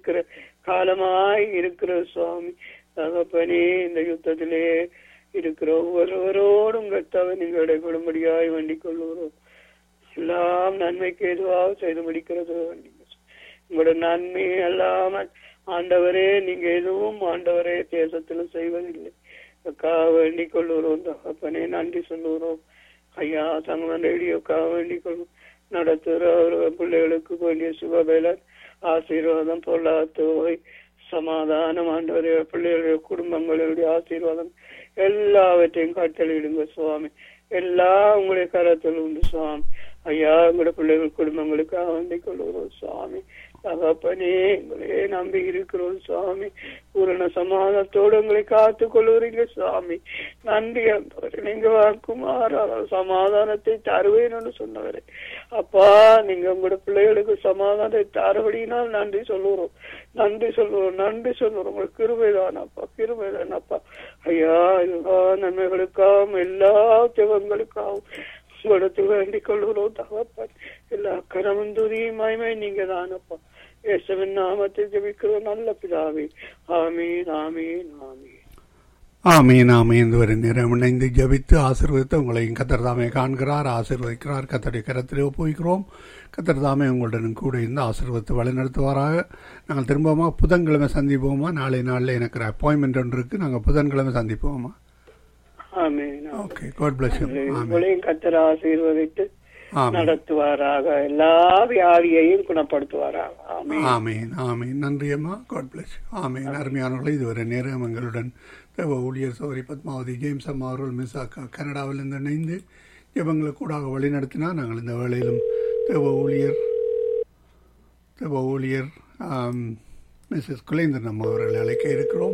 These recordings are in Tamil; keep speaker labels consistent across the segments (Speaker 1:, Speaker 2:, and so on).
Speaker 1: இருக்கிற காலமாய் இருக்கிற சுவாமி தகப்பனே இந்த யுத்தத்திலே இருக்கிற ஒவ்வொருவரோடும் கர்த்தாவை நீங்கள் இடைபடும்படியாய் வேண்டிக் கொள்கிறோம் எல்லாம் நன்மைக்கு எதுவாக செய்து முடிக்கிறது உங்களோட நன்மை அல்லாமல் ஆண்டவரே நீங்க எதுவும் ஆண்டவரே தேசத்துல செய்வதில்லை அக்கா வேண்டிக் கொள்ளுகிறோம் தகப்பனே நன்றி சொல்லுகிறோம் ஐயா தங்கமன் ரேடியோக்காக வேண்டிக் கொள்ளும் நடத்துகிற அவர் பிள்ளைகளுக்கு வேண்டிய சுகபேலர் ஆசீர்வாதம் பொருளாதார சமாதானம் ஆண்டவரே பிள்ளைகளுடைய குடும்பங்களுடைய ஆசீர்வாதம் எல்லாவற்றையும் கட்டளையிடுங்க சுவாமி எல்லாம் உங்களுடைய கரத்தில் உண்டு சுவாமி ஐயா உங்களுடைய பிள்ளைகள் குடும்பங்களுக்காக வேண்டிக் கொள்கிறோம் சுவாமி தகப்பனே உங்களே நம்பி இருக்கிறோம் சுவாமி பூரண சமாதானத்தோடு உங்களை காத்து கொள்ளுறீங்க சுவாமி நன்றி ஆண்டவரே நீங்க குமார சமாதானத்தை தருவேன்னு சொன்னவரே அப்பா நீங்க உங்களோட பிள்ளைகளுக்கு சமாதானத்தை தருபடினால் நன்றி சொல்லுறோம் நன்றி சொல்லுவோம் நன்றி சொல்லுறோம் உங்களுக்கு கிருபைதானப்பா கிருபைதானப்பா ஐயா எல்லா நன்மைகளுக்காகவும் எல்லா ஜெபங்களுக்காகவும் உங்களிடத்தில் வேண்டிக் கொள்கிறோம் தகப்பன் எல்லா கரமும் துதியும் மயமை நீங்க தானப்பா இயேசுவின் நாமத்தில் ஜெபிக்கிறோம் நல்ல பிதாவே ஆமீன் ஆமீன் ஆமீன்
Speaker 2: ஆமீன் ஆமீன் வரை நேரம் இணைந்து ஜபித்து ஆசீர்வதித்து உங்களையும் கத்தர் தாமே காண்கிறார் ஆசீர்வதிக்கிறார் கத்தருடைய கரத்திலே ஒப்புவிக்கிறோம் கத்தர் தாமே உங்களுடன் கூட இருந்து ஆசீர்வதித்து வழிநடத்துவாராக நாங்கள் திரும்பமா புதன்கிழமை சந்திப்போமா நாளை நாளில் எனக்கு ஒரு அப்பாயின்மெண்ட் ஒன்று இருக்கு நாங்கள் புதன்கிழமை சந்திப்போமா
Speaker 1: ஆமீன்
Speaker 2: ஓகே காட் பிளஸ் யூ ஆமீன்
Speaker 1: உங்களையும் கத்தர் ஆசீர்வதித்து
Speaker 2: ஆமீன்
Speaker 1: நடத்துவாராக எல்லா வியாதியையும் குணப்படுத்துவாராக ஆமீன்
Speaker 2: ஆமீன் ஆமீன் நன்றி அம்மா காட் பிளஸ் ஆமீன் அருமையானவர்களே இதுவரை நேரம் எங்களுடன் தேவ ஊழியர் சௌரி பத்மாவதி ஜேம்ஸ் அம்மா அவர்கள் மிஸ் அக்கா கனடாவிலிருந்து இணைந்து ஜெபங்களை கூடாக வழிநடத்தினா நாங்கள் இந்த வேளையிலும் தேவ ஊழியர் தேவ ஊழியர் ஆம், மிஸ்ஸஸ் குலேந்திரன் அம்மா அவர்களை அழைக்க இருக்கிறோம்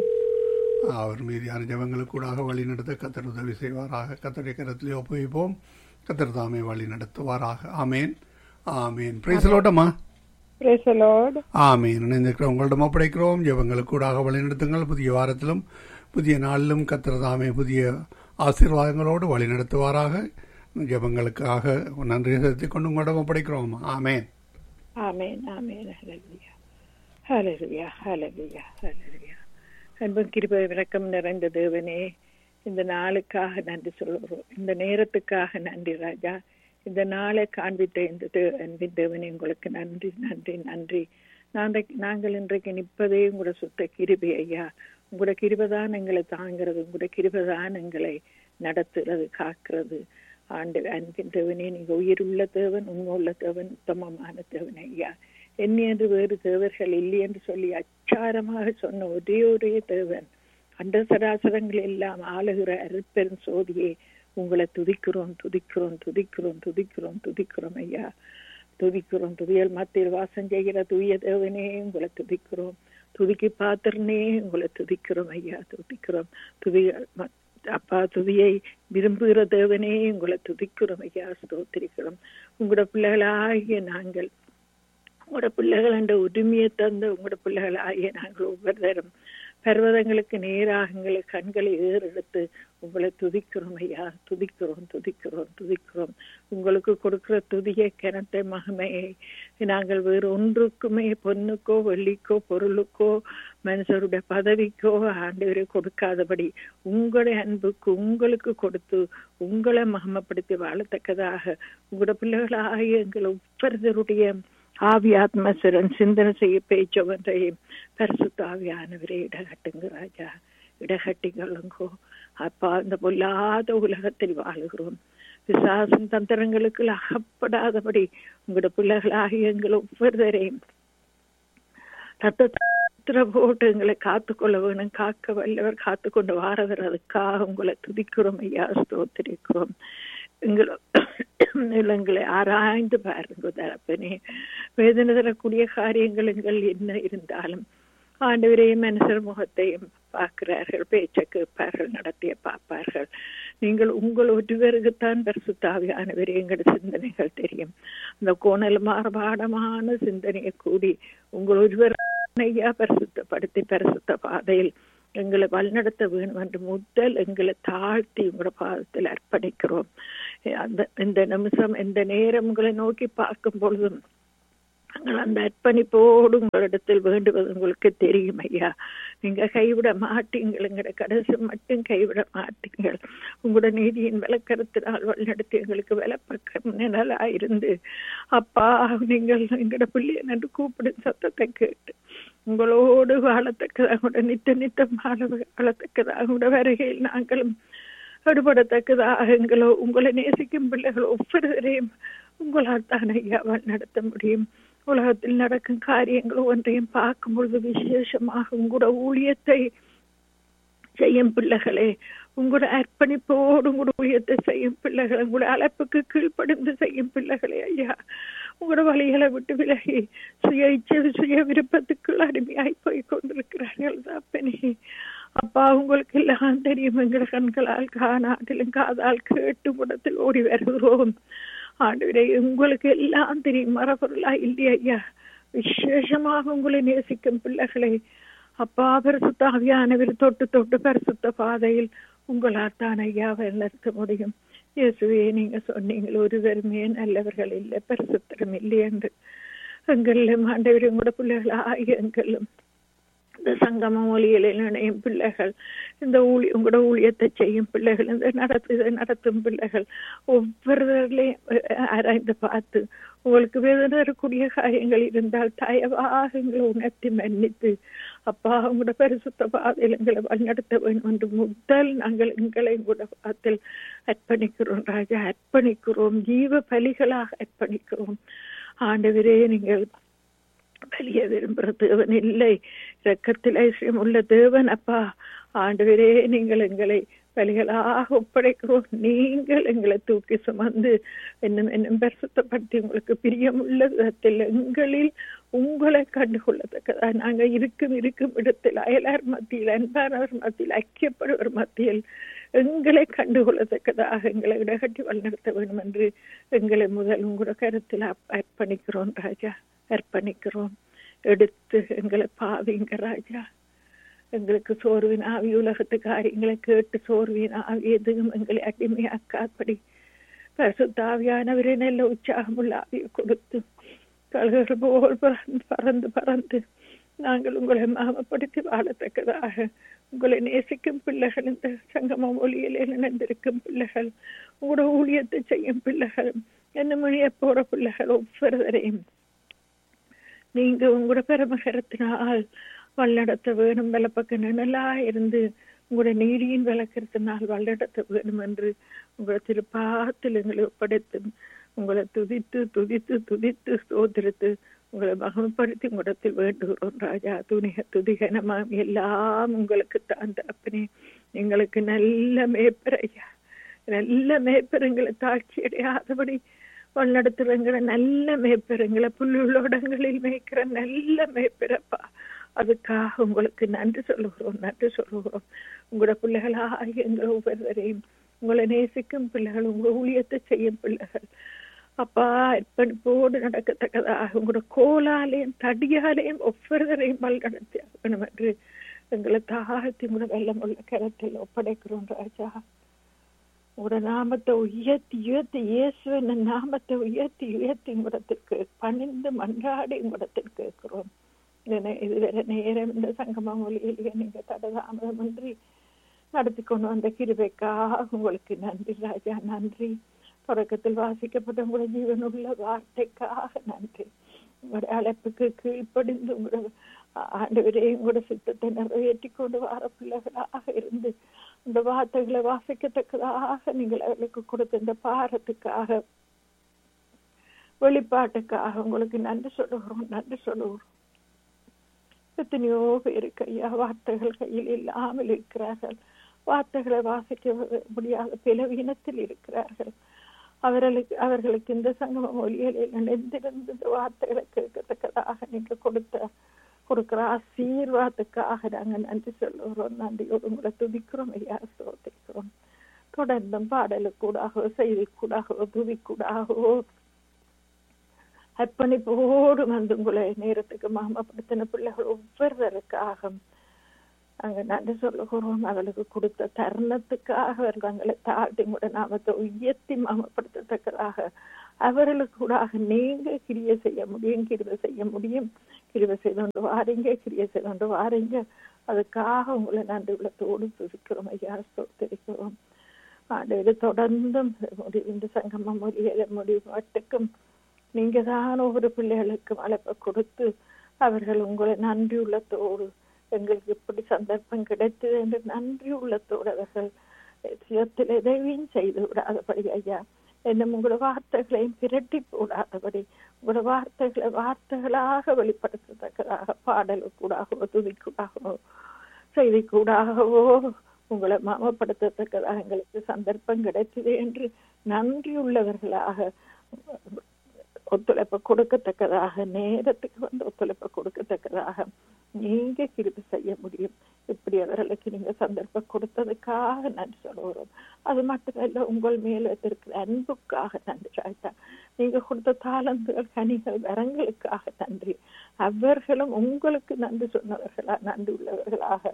Speaker 2: அவர் மீதியான ஜெபங்களுக்கு கூடாக வழிநடத்த கத்தர் உதவி செய்வாராக கத்தருடைய கரத்திலே ஒப்புவிப்போம் கத்தர் தாமே வழி நடத்துவாராக ஆமேன் ஆமேன் பிரைசலோட்டம்மா
Speaker 3: Praise the Lord.
Speaker 2: ஆமீன் இணைந்திருக்கிற உங்களிடம் ஒப்படைக்கிறோம் ஜெபங்களுக்கு கூடாக வழிநடத்துங்கள் புதிய வாரத்திலும் புதிய நாளிலும் கத்திரதாமே புதிய ஆசீர்வாதங்களோடு வழிநடத்துவாராக ஜெபங்களுக்காக நன்றி செலுத்திக் கொண்டு உங்களிடம் ஒப்படைக்கிறோம் ஆமேன்
Speaker 3: Amen. Amen. Hallelujah. Hallelujah. Hallelujah. Hallelujah. அன்பும் கிருபை விளக்கம் நிறைந்த தேவனே இந்த நாளுக்காக நன்றி சொல்கிறோம் இந்த நேரத்துக்காக நன்றி ராஜா இந்த நாளை காண்பித்த இந்த தே- அன்பின் தேவனே உங்களுக்கு நன்றி நன்றி நன்றி நாங்க- நாங்கள் இன்றைக்கு நிற்பதே உங்களோட சுத்த கிருபை ஐயா உங்களோட கிருபதான் எங்களை தாங்கிறது உங்களோட கிருபதான் எங்களை நடத்துறது காக்கிறது ஆண்டு அன்பின் தேவனே நீங்க உயிர் உள்ள தேவன் உண்மை உள்ள தேவன் உத்தமமான தேவன் ஐயா என்னை என்று வேறு தேவர்கள் இல்லை என்று சொல்லி அச்சாரமாக சொன்ன ஒரே ஒரே தேவன் அண்ட சராசரங்கள் எல்லாம் ஆளுகிற அருட்பெரும் சோதியே உங்களை துதிக்கிறோம் துதிக்கிறோம் துதிக்கிறோம் துதிக்கிறோம் துதிக்கிறோம் ஐயா துதிக்கிறோம் துதியல் மத்தியில் வாசம் செய்கிற தூய தேவனே உங்களை துதிக்கிறோம் துதிக்கு பாத்திரனே உங்களை துதிக்கிறோம் ஐயா துதிக்கிறோம் துதி ம- அப்பா துதியை விரும்புகிற தேவனே உங்களை துதிக்கிறோம் ஐயா ஸ்தோத்திரிக்கிறோம் உங்களோட பிள்ளைகளாகிய நாங்கள் உங்களோட பிள்ளைகள் என்ற உரிமையை தந்த உங்களோட பிள்ளைகள் ஆகிய நாங்கள் ஒவ்வொரு தரம் பர்வதங்களுக்கு நேராக எங்களை கண்களை ஏறெடுத்து உங்களை துதிக்கிறோம் ஐயா துதிக்கிறோம் துதிக்கிறோம் துதிக்கிறோம் உங்களுக்கு கொடுக்கிற துதியை கிணத்தை மகிமையை நாங்கள் வேறு ஒன்றுக்குமே பொண்ணுக்கோ வெள்ளிக்கோ பொருளுக்கோ மனுஷருடைய பதவிக்கோ ஆண்டவரை கொடுக்காதபடி உங்களுடைய அன்புக்கு உங்களுக்கு கொடுத்து உங்களை மகிமைப்படுத்தி வாழத்தக்கதாக உங்களோட பிள்ளைகளாகிய எங்கள் ஒவ்வொருத்தருடைய ஆவி ஆத்மசரன் சிந்தனை செய்ய பேச்சவன்றையும் பரிசுத்த ஆவியானவரே இடகட்டுங்க ராஜா இடகட்டிங்களுங்கோ அப்பா இந்த பொல்லாத உலகத்தில் வாழுகிறோம் விசாசம் தந்திரங்களுக்கு அகப்படாதபடி உங்களோட பிள்ளைகளாகிய எங்கள் ஒவ்வொருவரையும் ரத்தத்திர போட்டு எங்களை காத்துக்கொள்ள வேணும் காக்க வல்லவர் காத்துக்கொண்டு வாரவர் அதுக்காக உங்களை துதிக்கிறோம் ஐயா ஸ்தோத்திரிக்கிறோம் எங்களை எங்களை ஆராய்ந்து பாருங்க தரப்பனே வேதனை தரக்கூடிய காரியங்கள் எங்கள் என்ன இருந்தாலும் ஆண்டவரையும் மனுஷர் முகத்தையும் பார்க்கிறார்கள் பேச்ச கேட்பார்கள் நடத்திய பார்ப்பார்கள் நீங்கள் உங்கள் ஒருவருக்குத்தான் பரிசுத்தாவியானவரே எங்களோட சிந்தனைகள் தெரியும் அந்த கோணல் மாறுபாடமான சிந்தனையை கூடி உங்கள் ஒருவர் ஐயா பரிசுத்தப்படுத்தி பரிசுத்த பாதையில் எங்களை வழிநடத்த வேணும் என்று முதல் எங்களை தாழ்த்தி உங்களோட பாதத்தில் அர்ப்பணிக்கிறோம் அந்த இந்த நிமிஷம் இந்த நேரம் உங்களை நோக்கி பார்க்கும் பொழுதும் நாங்கள் அந்த அர்ப்பணிப்போடு உங்களிடத்தில் வேண்டுவது உங்களுக்கு தெரியும் ஐயா நீங்க கைவிட மாட்டீங்கள் எங்களோட கடைசி மட்டும் கைவிட மாட்டீங்கள் உங்களோட நீதியின் விளக்கரத்தினால் வழிநடத்தி எங்களுக்கு விலப்பக்கம் நிழலா இருந்து அப்பா நீங்கள் எங்களோட பிள்ளைய நன்று கூப்பிடும் சத்தத்தை கேட்டு உங்களோடு வாழத்தக்கதாக கூட நித்த நித்தம் வாழ வாழத்தக்கதாக கூட வருகையில் நாங்களும் ஈடுபடத்தக்கதாக எங்களோ உங்களை நேசிக்கும் பிள்ளைகள் ஒவ்வொருவரையும் உங்களால் தான் ஐயா நடத்த முடியும் உலகத்தில் நடக்கும் காரியங்கள் ஒன்றையும் பார்க்கும் பொழுது விசேஷமாக உங்களோட ஊழியத்தை செய்யும் பிள்ளைகளே உங்களோட அர்ப்பணிப்போடு உங்களோட ஊழியத்தை செய்யும் பிள்ளைகள் உங்களோட அழைப்புக்கு கீழ்ப்படிந்து செய்யும் பிள்ளைகளே ஐயா உங்களோட வழிகளை விட்டு விலகி சுய இச்சை சுய விருப்பத்துக்குள் அடிமையாய் போய் கொண்டிருக்கிறார்கள் அப்பனே அப்பா உங்களுக்கு எல்லாம் தெரியும் எங்கள் கண்களால் காணாட்டிலும் காதால் கேட்டு முடத்தில் ஓடி வருகிறோம் ஆண்டவரே உங்களுக்கு எல்லாம் தெரியும் மரபொருளா இல்லையா ஐயா விசேஷமாக உங்களை நேசிக்கும் பிள்ளைகளை அப்பா பரிசுத்த ஆவியானவர் தொட்டு தொட்டு பரிசுத்த பாதையில் உங்களால் தான் ஐயா நிறுத்த முடியும் இயேசுவே நீங்க சொன்னீங்கள் ஒருவருமே நல்லவர்கள் இல்லை பரிசுத்தரம் இல்லை என்று எங்களிலும் ஆண்டவர் உங்களோட பிள்ளைகள் ஆகிய எங்களும் இந்த சங்கம மொழியில் இணையும் பிள்ளைகள் இந்த ஊழி உங்களோட ஊழியத்தை செய்யும் பிள்ளைகள் இந்த நடத்து இதை நடத்தும் பிள்ளைகள் ஒவ்வொருவர்களையும் ஆராய்ந்து பார்த்து உங்களுக்கு வேதனக்கூடிய காரியங்கள் இருந்தால் தயவாக எங்களை உணர்த்தி மன்னித்து அப்பா உங்களோட பரிசுத்த பாதையில் எங்களை வழிநடத்த வேண்டும் என்று முதல் நாங்கள் எங்களை உங்களோட பாத்தில் அர்ப்பணிக்கிறோம் ராஜா அர்ப்பணிக்கிறோம் ஜீவ பலிகளாக அர்ப்பணிக்கிறோம் ஆண்டவரே நீங்கள் பலிய விரும்புகிற தேவன் இல்லை இரக்கத்தில் ஐஸ்வர்யம் உள்ள தேவன் அப்பா ஆண்டவரே நீங்கள் எங்களை பலிகளாக ஒப்படைக்கிறோம் நீங்கள் எங்களை தூக்கி சுமந்து என்னும் என்னும் பரிசுத்தப்படுத்தி உங்களுக்கு பிரியமுள்ள விதத்தில் எங்களில் உங்களை கண்டுகொள்ளத்தக்கதா நாங்க இருக்கும் இருக்கும் இடத்தில் அயலார் மத்தியில் அன்பானவர் மத்தியில் ஐக்கியப்படுவர் மத்தியில் எங்களை கண்டுகொள்ளத்தக்கதாக எங்களை இடகட்டி வழிநடத்த வேண்டும் என்று எங்களை முதல் உங்களோட கருத்தில் அர்ப்பணிக்கிறோம் ராஜா அர்ப்பணிக்கிறோம் எடுத்து எங்களை பாவிங்க ராஜா எங்களுக்கு சோர்வின் ஆவி உலகத்து காரியங்களை கேட்டு சோர்வின் ஆவி எதுவும் எங்களை அடிமையாக்காப்படி பரிசுத்தாவியானவரே நல்ல உற்சாகமுள்ள ஆவியை கொடுத்து கழுகர் போல் பறந்து பறந்து நாங்கள் உங்களை மாமப்படுத்தி வாழத்தக்கதாக உங்களை நேசிக்கும் பிள்ளைகள் இந்த சங்கம மொழியில் இணைந்திருக்கும் பிள்ளைகள் உங்களோட ஊழியத்தை செய்யும் பிள்ளைகள் என்ன மொழிய போற பிள்ளைகள் ஒவ்வொருவரையும் நீங்க உங்களோட பெருமகரத்தினால் வல்லடத்த வேணும் பலப்பக்க நிழலா இருந்து உங்களோட நீதியின் விளக்கத்தினால் வல்லடத்த வேணும் என்று உங்களை திருப்பாத்தில் எங்களை ஒப்படைத்து உங்களை துதித்து துதித்து துதித்து சோதரித்து உங்களை மகமப்படுத்தி உங்களிடத்தில் வேண்டுகிறோம் ராஜா துணிக துதிகனமாம் எல்லாம் உங்களுக்கு தான் தப்பனே எங்களுக்கு நல்ல மேப்பர் ஐயா நல்ல மேப்பர் எங்களை தாட்சி அடையாதபடி வழிநடத்துறங்களை நல்ல மேய்ப்பெருங்களை புல்லுள்ளோடங்களில் மேய்க்கிற நல்ல மேய்ப்பிறப்பா அதுக்காக உங்களுக்கு நன்றி சொல்லுகிறோம் நன்றி சொல்லுகிறோம் உங்களோட பிள்ளைகளாக எங்களை ஒவ்வொருவரையும் உங்களை நேசிக்கும் பிள்ளைகள் உங்க ஊழியத்தை செய்யும் பிள்ளைகள் அப்பா அர்ப்பணிப்போடு நடக்கத்தக்கதாக உங்களோட கோலாலையும் தடியாலையும் ஒவ்வொருவரையும் வழிநடத்தி ஆகணும் என்று எங்களை தாழ்த்தி உங்களோட வெள்ளம் உள்ள கரத்தில் ஒப்படைக்கிறோம் ராஜா உங்களோட நாமத்தை உயர்த்தி உயர்த்தி இயேசுவின் நாமத்தை உயர்த்தி உயர்த்தி உங்களிடத்திற்கு பணிந்து மன்றாடி உங்களிடத்தில் கேட்கிறோம் இதுவரை நேரம் இந்த சங்கம மொழியிலேயே நீங்க தடதாமதமின்றி நடத்தி கொண்டு வந்த கிருபைக்காக உங்களுக்கு நன்றி ராஜா நன்றி தொடக்கத்தில் வாசிக்கப்பட்ட உங்களோட ஜீவனுள்ள வார்த்தைக்காக நன்றி உங்களோட அழைப்புக்கு கீழ்ப்படிந்து உங்களோட ஆண்டவரே உங்களோட சித்தத்தை நிறைவேற்றி கொண்டு வர பிள்ளைகளாக இருந்து இந்த வார்த்தைகளை வாசிக்கத்தக்கதாக நீங்கள் அவர்களுக்கு கொடுத்த இந்த பாரத்துக்காக வெளிப்பாட்டுக்காக உங்களுக்கு நன்றி சொல்லுகிறோம் நன்றி சொல்லுகிறோம் எத்தனையோ பேருக்கு ஐயா வார்த்தைகள் கையில் இல்லாமல் இருக்கிறார்கள் வார்த்தைகளை வாசிக்க முடியாத பிளவீனத்தில் இருக்கிறார்கள் அவர்களுக்கு அவர்களுக்கு இந்த சங்கம மொழிகளில் இணைந்திருந்து இந்த வார்த்தைகளை கேட்கத்தக்கதாக நீங்க கொடுத்த கொடுக்கிற ஆசீர்வாதத்துக்காக நாங்க நன்றி சொல்லுகிறோம் நன்றியோடு உங்களை துதிக்கிறோம் ஐயா சோதிக்கிறோம் தொடர்ந்தும் பாடலுக்கூடாகவோ செய்திக்கூடாகவோ துதிக்கூடாகவோ அர்ப்பணிப்போடு வந்து உங்களை நேரத்துக்கு மாமப்படுத்தின பிள்ளைகள் ஒவ்வொருவருக்காக அங்க நன்றி சொல்லுகிறோம் அவளுக்கு கொடுத்த தருணத்துக்காக அவர் தங்களை தாழ்த்தி கூட நாமத்தை உயர்த்தி மாமப்படுத்தத்தக்கதாக அவர்களுக்கு கூடாக நீங்க கிரிய செய்ய முடியும் கிருவை செய்ய முடியும் கிருவை செய்து கொண்டு வாரீங்க கிரிய செய்து கொண்டு வாரீங்க அதுக்காக உங்களை நன்றி உள்ளத்தோடு துதிக்கிறோம் ஐயா ஸ்தோத்திரிக்கிறோம் ஆண்டு தொடர்ந்தும் முடி இந்த சங்கமம் மொழியில முடிவு மட்டுக்கும் நீங்க தான் ஒவ்வொரு பிள்ளைகளுக்கும் அழைப்பை கொடுத்து அவர்கள் உங்களை நன்றி உள்ளத்தோடு எங்களுக்கு இப்படி சந்தர்ப்பம் கிடைத்தது என்று நன்றி உள்ளத்தோடு அவர்கள் சுயத்தில் எதையும் செய்து விடாதபடி ஐயா என்னும் உங்களோட வார்த்தைகளையும் பிரட்டி போடாதபடி உங்களோட வார்த்தைகளை வார்த்தைகளாக வெளிப்படுத்தத்தக்கதாக பாடலுக்கூடாகவோ துதிக்கூடாகவோ செய்திக்கூடாகவோ உங்களை மாமப்படுத்தத்தக்கதாக எங்களுக்கு சந்தர்ப்பம் கிடைத்தது என்று நன்றியுள்ளவர்களாக ஒத்துழைப்பை கொடுக்கத்தக்கதாக நேரத்துக்கு வந்து ஒத்துழைப்பை கொடுக்கத்தக்கதாக நீங்க கிருபி செய்ய முடியும் இப்படி அவர்களுக்கு நீங்க சந்தர்ப்பம் கொடுத்ததுக்காக நன்றி சொல்லுகிறோம் அது மட்டுமல்ல உங்கள் மேல் வைத்திருக்கிற அன்புக்காக நன்றி ராஜா நீங்க கொடுத்த தாளந்துகள் கனிகள் வரங்களுக்காக நன்றி அவர்களும் உங்களுக்கு நன்றி சொன்னவர்களா நன்றி உள்ளவர்களாக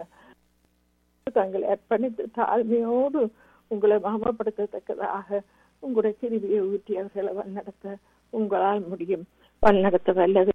Speaker 3: தங்களை அர்ப்பணித்து தாழ்மையோடு உங்களை மாமப்படுத்தத்தக்கதாக உங்களுடைய கிருவியை ஊற்றி அவர்களை வழிநடத்த உங்களால் முடியும் வழிநடத்த வல்லது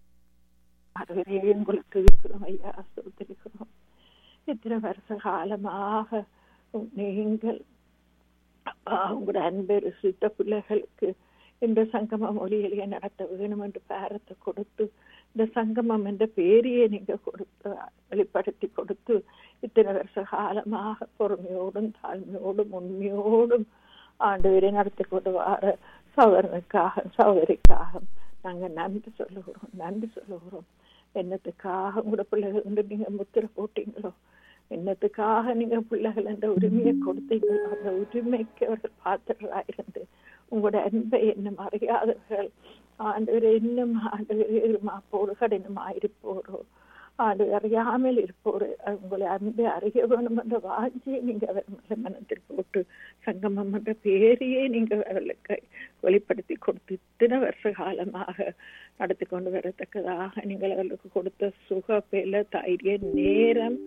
Speaker 3: அதுவரை உங்களுக்கு இருக்கிறோம் ஐயா சொல்லிருக்கிறோம் இத்தனை வருஷ காலமாக நீங்கள் அப்பா உங்களோட அன்பு சுத்த பிள்ளைகளுக்கு இந்த சங்கம மொழியிலேயே நடத்த வேணும் என்று பேரத்தை கொடுத்து இந்த சங்கமம் என்ற பேரையே நீங்க கொடுத்து வெளிப்படுத்தி கொடுத்து இத்தனை வருஷ காலமாக பொறுமையோடும் தாழ்மையோடும் உண்மையோடும் ஆண்டு வரை நடத்தி கொண்டு வர சகோதரனுக்காக சகோதரிக்காக நாங்க நன்றி சொல்லுகிறோம் நன்றி சொல்லுகிறோம் என்னத்துக்காக உங்களோட பிள்ளைகள் வந்து நீங்க முத்திரை போட்டீங்களோ என்னத்துக்காக நீங்க பிள்ளைகள் அந்த உரிமையை கொடுத்தீங்களோ அந்த உரிமைக்கு அவர்கள் பாத்திரா இருந்து உங்களோட அன்பை இன்னும் அறியாதவர்கள் ஆண்டவர் இன்னும் ஆண்டவர் மாப்போடு கடினமாயிருப்போரோ ஆண்டு அறியாமல் இருப்போர் உங்களை அன்பை அறிய வேணும் என்ற வாஞ்சியை நீங்க அவர் மனத்தில் போட்டு சங்கமம் என்ற பேரையே நீங்க அவர்களுக்கு வெளிப்படுத்தி கொடுத்து இத்தனை வருஷ காலமாக நடத்தி கொண்டு வரத்தக்கதாக நீங்கள் அவர்களுக்கு கொடுத்த சுக பெல தைரிய நேரம்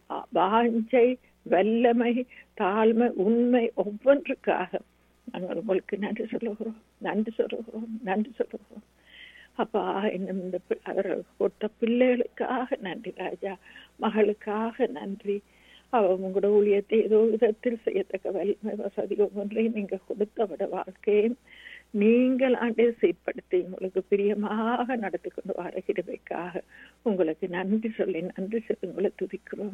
Speaker 3: வாஞ்சை வல்லமை தாழ்மை உண்மை ஒவ்வொன்றுக்காக நாங்கள் உங்களுக்கு நன்றி சொல்லுகிறோம் நன்றி சொல்லுகிறோம் நன்றி சொல்லுகிறோம் அப்பா இன்னும் இந்த அவர்கள் கொடுத்த பிள்ளைகளுக்காக நன்றி ராஜா மகளுக்காக நன்றி அவ உங்களோட ஊழியத்தை ஏதோ விதத்தில் செய்யத்தக்க வலிமை வசதி ஒவ்வொன்றையும் நீங்க கொடுத்தவட வாழ்க்கையும் நீங்கள் ஆண்டே சீர்படுத்தி உங்களுக்கு பிரியமாக நடத்தி கொண்டு வர கிருபைக்காக உங்களுக்கு நன்றி சொல்லி நன்றி சொல்லி உங்களை துதிக்கிறோம்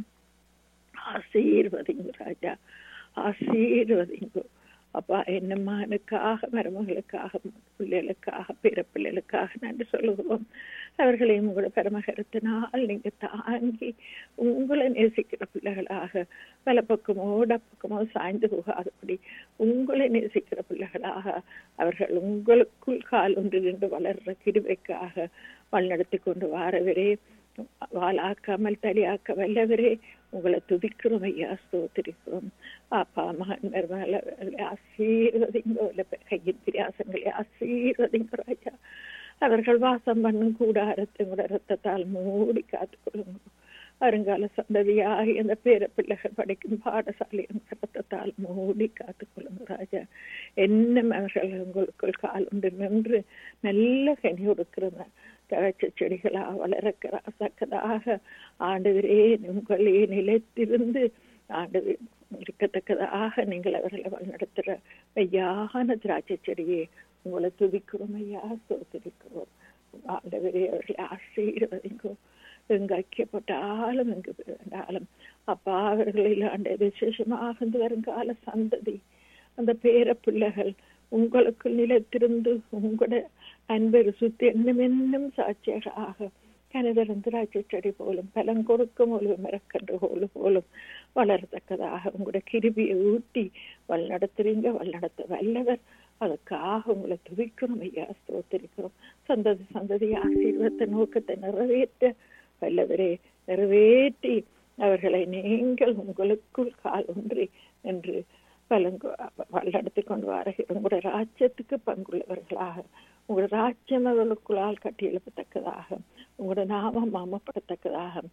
Speaker 3: ஆசீர்வதிங்க ராஜா ஆசீர்வதிங்கோ அப்பா என்ன மகனுக்காக மருமகளுக்காக பிள்ளைகளுக்காக பிற பிள்ளைகளுக்காக நன்றி சொல்லுகிறோம் அவர்களையும் உங்களோட பரமகரத்தினால் நீங்க தாங்கி உங்களை நேசிக்கிற பிள்ளைகளாக பல பக்கமோ டப்பக்கமோ சாய்ந்து போகாதபடி உங்களை நேசிக்கிற பிள்ளைகளாக அவர்கள் உங்களுக்குள் கால் ஒன்று நின்று வளர்ற கிருவைக்காக வழிநடத்தி கொண்டு வாரவரே வாளாக்காமல் தலியாக்க வல்லவரே உங்களை துதிக்கிறோம் ஐயா ஸ்தோத்திரிக்கிறோம் அப்பா மகன் மருமகளை ஆசீர்வதிங்கோ இல்லை கையின் பிரியாசங்களை ஆசீர்வதிங்க ராஜா அவர்கள் வாசம் பண்ணும் கூடாரத்தை கூட ரத்தத்தால் மூடி காத்துக்கொள்ளுங்க வருங்கால சந்ததியாகி அந்த பேர பிள்ளைகள் படிக்கும் பாடசாலையும் ரத்தத்தால் மூடி காத்துக்கொள்ளுங்க ராஜா என்ன அவர்கள் உங்களுக்குள் கால் உண்டு நின்று நல்ல கனி கொடுக்கிறத திராட்சை செடிகளா வளரக்கதாக ஆண்டவரே உங்களே நிலைத்திருந்து ஆண்டு இருக்கத்தக்கதாக நீங்கள் அவர்களை வழிநடத்துற மெய்யான திராட்சை செடியே உங்களை துதிக்கிறோம் ஐயா சோதரிக்கிறோம் ஆண்டவரே அவர்களை ஆசீர்வதிங்கோ எங்க ஐக்கியப்பட்டாலும் எங்கு வேண்டாலும் அப்பா அவர்களில் ஆண்ட விசேஷமாக வருங்கால சந்ததி அந்த பேர பிள்ளைகள் உங்களுக்குள் நிலைத்திருந்து உங்களோட அன்பை சுத்தி என்னும் என்னும் சாட்சியராக கனதரன் திராட்சை செடி போலும் பலம் கொடுக்கும் ஒரு மரக்கன்று போலும் போலும் வளரத்தக்கதாக உங்களோட கிருபியை ஊட்டி வழிநடத்துறீங்க வழிநடத்த வல்லவர் அதுக்காக உங்களை துதிக்கிறோம் ஐயா ஸ்தோத்திரிக்கிறோம் சந்ததி சந்ததி ஆசீர்வத்த நோக்கத்தை நிறைவேற்ற வல்லவரே நிறைவேற்றி அவர்களை நீங்கள் உங்களுக்குள் கால் ஒன்றி என்று பலங்கு வழிநடத்தி கொண்டு வர உங்களோட ராஜ்யத்துக்கு பங்குள்ளவர்களாக உங்களோட ராஜ்யம் அவர்களுக்குள்ளால் கட்டி எழுப்பத்தக்கதாக உங்களோட நாமம் மாமப்படத்தக்கதாக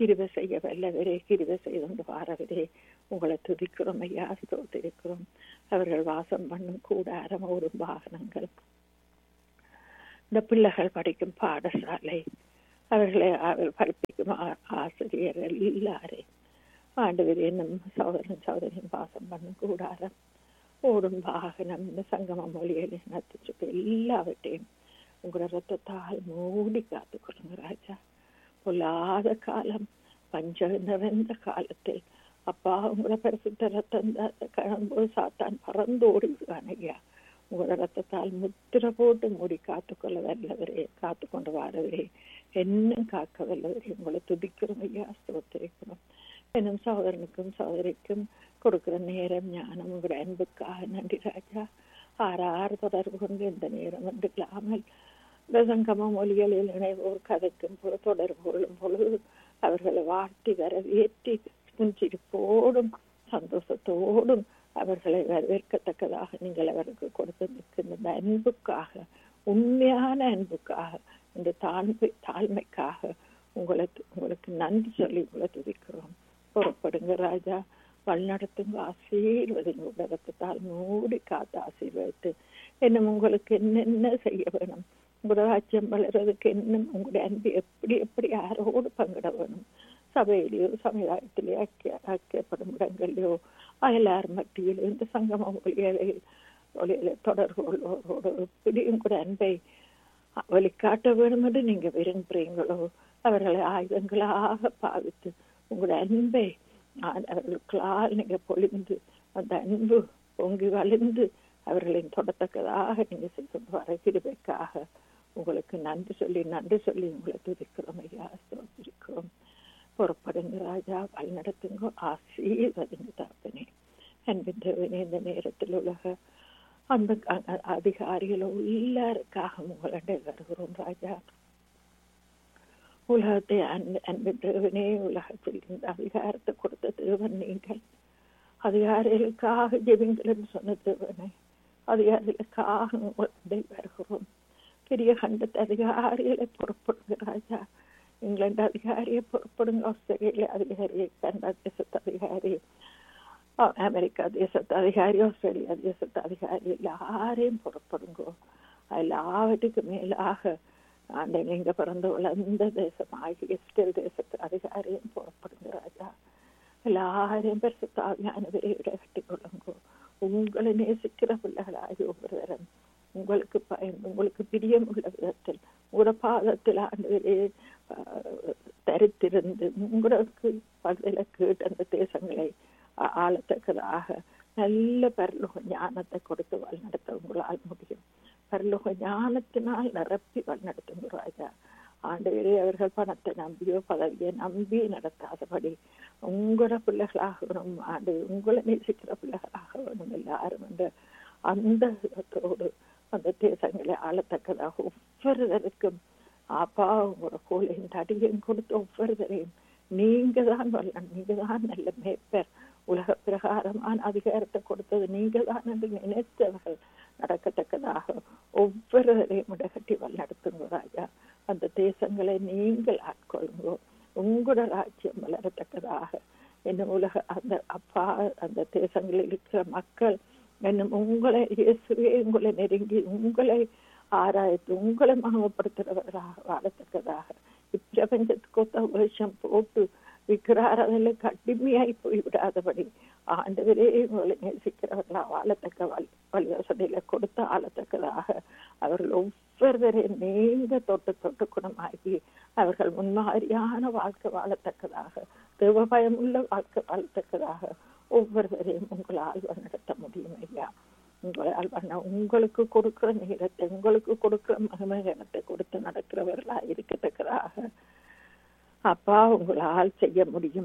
Speaker 3: கிருப செய்ய வல்லவரே கிருப செய்து கொண்டு வாரவரே உங்களை துதிக்கிறோம் ஐயா ஸ்தோத்திருக்கிறோம் அவர்கள் வாசம் பண்ணும் கூடாரம் ஓடும் வாகனங்கள் இந்த பிள்ளைகள் படிக்கும் பாடசாலை அவர்களை அவர் படிப்பிக்கும் ஆ- ஆசிரியர்கள் எல்லாரே ஆண்டவர் என்னும் சகோதரன் சகோதரியும் வாசம் பண்ணும் கூடாரம் ஓடும் வாகனம் இந்த சங்கம மொழியில் நத்துச்சு எல்லாவற்றையும் உங்களோட ரத்தத்தால் மூடி காத்து கொடுங்க ராஜா பொல்லாத காலம் பஞ்சம் நிறைந்த காலத்தில் அப்பா உங்களோட பரிசுத்த ரத்தம் கிளம்பு சாத்தான் பறந்து ஓடுகிறான் ஐயா உங்களோட ரத்தத்தால் முத்திர போட்டு மூடி காத்துக்கொள்ள வல்லவரே காத்து கொண்டு வாரவரே என்னும் காக்க வல்லவரே உங்களை துதிக்கிறோம் ஐயா ஸ்தோத்திரிக்கிறோம் என்னும் சகோதரனுக்கும் சகோதரிக்கும் கொடுக்கிற நேரம் ஞானம் உங்களோட அன்புக்காக நன்றி ராஜா ஆறு ஆறு தொடர்பு கொண்டு இந்த நேரம் வந்து இல்லாமல் இந்த சங்கம மொழிகளில் இணைவோர் கதைக்கும் பொழுது தொடர்பு கொள்ளும் பொழுது அவர்களை வாழ்த்தி வரவேற்றி புஞ்சிரிப்போடும் சந்தோஷத்தோடும் அவர்களை வரவேற்கத்தக்கதாக நீங்கள் அவருக்கு கொடுத்து நிற்கின்ற இந்த அன்புக்காக உண்மையான அன்புக்காக இந்த தாழ்மை தாழ்மைக்காக உங்களை உங்களுக்கு நன்றி சொல்லி உங்களை துதிக்கிறோம் புறப்படுங்க ராஜா வழிநடத்துங்க ஆசீர்வதிங்க உலகத்தால் மூடி காத்து ஆசீர்வதித்து இன்னும் உங்களுக்கு என்னென்ன செய்ய வேணும் உங்களோட ராஜ்யம் வளர்றதுக்கு இன்னும் உங்களுடைய அன்பு எப்படி எப்படி யாரோடு பங்கிட வேணும் சபையிலேயோ சமுதாயத்திலேயோ ஐக்கிய ஐக்கியப்படும் இடங்களிலோ அயலார் மத்தியிலோ இந்த சங்கம ஒளியலையில் ஒளியில தொடர்பு கொள்வோரோடு எப்படி உங்களுடைய அன்பை வழிகாட்ட வேண்டும் என்று நீங்க விரும்புறீங்களோ அவர்களை ஆயுதங்களாக பாவித்து உங்களுடைய அன்பை அவர்களுக்களால் நீங்க பொழிந்து அந்த அன்பு பொங்கி வழிந்து அவர்களின் தொடத்தக்கதாக நீங்க செய்து வர கிருபைக்காக உங்களுக்கு நன்றி சொல்லி நன்றி சொல்லி உங்களை துதிக்கிறோம் ஐயா ஸ்தோத்திரிக்கிறோம் புறப்படுங்க ராஜா வழிநடத்துங்க ஆசீர்வதிங்க தாப்பனே அன்பின் தேவனே இந்த நேரத்தில் உலக அந்த அதிகாரிகள் எல்லாருக்காக உங்களிட வருகிறோம் ராஜா உலகத்தை அன்பின் தேவனே உலகத்தில் இந்த அதிகாரத்தை கொடுத்த தேவன் நீங்கள் அதிகாரிகளுக்காக ஜெபிங்கள் சொன்ன தேவனே அதிகாரிகளுக்காக உங்களை வருகிறோம் பெரிய கண்டத்து அதிகாரிகளை புறப்படுங்க ராஜா இங்கிலாந்து அதிகாரியை புறப்படுங்க ஆஸ்திரேலிய அதிகாரியை கனடா தேசத்து அதிகாரி அமெரிக்கா தேசத்து அதிகாரி ஆஸ்திரேலியா தேசத்து அதிகாரி எல்லாரையும் புறப்படுங்கோ எல்லாவற்றுக்கு மேலாக ஆண்ட நீங்க பிறந்து வளர்ந்த தேசம் ஆகிய இஸ்ரேல் தேசத்து அதிகாரியும் புறப்படுங்க ராஜா எல்லாரையும் பெருசாவியானவரை கட்டி கொள்ளுங்கோ உங்களை நேசிக்கிற பிள்ளைகளாகி ஒவ்வொருவரும் உங்களுக்கு பயன் உங்களுக்கு பிரியம் உள்ள விதத்தில் உங்களோட பாதத்தில் ஆண்டவரே தரித்திருந்து உங்களுக்கு பதில கேட்டு அந்த தேசங்களை ஆளத்தக்கதாக நல்ல பரலோக ஞானத்தை கொடுத்து வழிநடத்த உங்களால் முடியும் பரலோக ஞானத்தினால் நிரப்பி வழிநடத்துங்க ராஜா ஆண்டவரே அவர்கள் பணத்தை நம்பியோ பதவியை நம்பி நடத்தாதபடி உங்களோட பிள்ளைகளாக வேணும் ஆண்டு உங்களை நேசிக்கிற பிள்ளைகளாக வேணும் எல்லாரும் அந்த அந்த விதத்தோடு அந்த தேசங்களை ஆளத்தக்கதாக ஒவ்வொருவருக்கும் அப்பா உங்களோட கோலையும் தடியும் கொடுத்து ஒவ்வொருவரையும் நீங்க தான் வல்ல நீங்க தான் நல்ல மேப்பர் உலக பிரகாரமான அதிகாரத்தை கொடுத்தது நீங்க தான் என்று நினைத்தவர்கள் நடக்கத்தக்கதாக ஒவ்வொருவரையும் இடகட்டி வழிநடத்துங்க ராஜா அந்த தேசங்களை நீங்கள் ஆட்கொள்ளுங்கோ உங்களோட ராஜ்யம் வளரத்தக்கதாக என்னும் உலக அந்த அப்பா அந்த தேசங்களில் இருக்கிற மக்கள் என்னும் உங்களை இயேசுவே உங்களை நெருங்கி உங்களை ஆராய்த்து உங்களை மகமப்படுத்துகிறவர்களாக வாழத்தக்கதாக இப்பிரபஞ்சத்துக்கு ஒத்த வேஷம் போட்டு விக்கிராரதில் கடுமையாய் போய்விடாதபடி ஆண்டவரே உங்களை நேசிக்கிறவர்களா வாழத்தக்க வழி வழி வசதியில கொடுத்து ஆளத்தக்கதாக அவர்கள் ஒவ்வொருவரையும் நீங்க தொட்டு தொட்டு குணமாகி அவர்கள் முன்மாதிரியான வாழ்க்கை வாழத்தக்கதாக தேவ பயமுள்ள வாழ்க்கை வாழத்தக்கதாக ஒவ்வொருவரையும் உங்களால் நடத்த முடியும் ஐயா உங்களால் பண்ண உங்களுக்கு கொடுக்கிற நேரத்தை உங்களுக்கு கொடுக்கிற மகிமகனத்தை கொடுத்து நடக்கிறவர்களா இருக்கத்தக்கதாக அப்பா உங்களால் செய்ய முடியும்